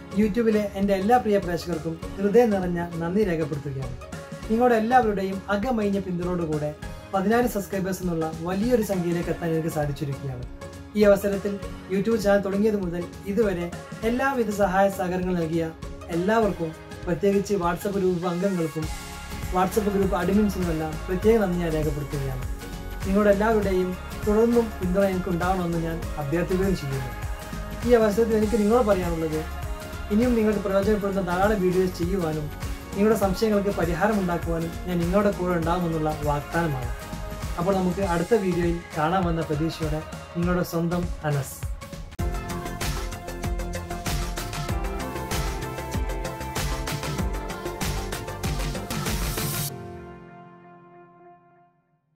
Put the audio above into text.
യൂട്യൂബിലെ എൻ്റെ എല്ലാ പ്രിയ പ്രേക്ഷകർക്കും ഹൃദയം നിറഞ്ഞ നന്ദി രേഖപ്പെടുത്തുകയാണ് നിങ്ങളുടെ എല്ലാവരുടെയും അകമൈഞ്ഞ പിന്തുണയോടുകൂടെ പതിനായിരം സബ്സ്ക്രൈബേഴ്സ് എന്നുള്ള വലിയൊരു സംഖ്യയിലേക്ക് എത്താൻ എനിക്ക് സാധിച്ചിരിക്കുകയാണ് ഈ അവസരത്തിൽ യൂട്യൂബ് ചാനൽ തുടങ്ങിയത് മുതൽ ഇതുവരെ എല്ലാവിധ സഹായ സഹകരണങ്ങൾ നൽകിയ എല്ലാവർക്കും പ്രത്യേകിച്ച് വാട്സപ്പ് ഗ്രൂപ്പ് അംഗങ്ങൾക്കും വാട്സപ്പ് ഗ്രൂപ്പ് അഡ്മിൻസിനുമെല്ലാം പ്രത്യേക നന്ദി ഞാൻ രേഖപ്പെടുത്തുകയാണ് നിങ്ങളുടെ എല്ലാവരുടെയും തുടർന്നും പിന്തുണ എനിക്ക് ഉണ്ടാവണമെന്ന് ഞാൻ അഭ്യർത്ഥിക്കുകയും ചെയ്യുന്നു ഈ അവസരത്തിൽ എനിക്ക് നിങ്ങളോട് പറയാനുള്ളത് ഇനിയും നിങ്ങൾക്ക് പ്രയോജനപ്പെടുന്ന ധാരാളം വീഡിയോസ് ചെയ്യുവാനും നിങ്ങളുടെ സംശയങ്ങൾക്ക് പരിഹാരം ഉണ്ടാക്കുവാനും ഞാൻ നിങ്ങളുടെ കൂടെ ഉണ്ടാകുമെന്നുള്ള വാഗ്ദാനമാണ് അപ്പോൾ നമുക്ക് അടുത്ത വീഡിയോയിൽ കാണാമെന്ന പ്രതീക്ഷയോടെ നിങ്ങളുടെ സ്വന്തം അനസ്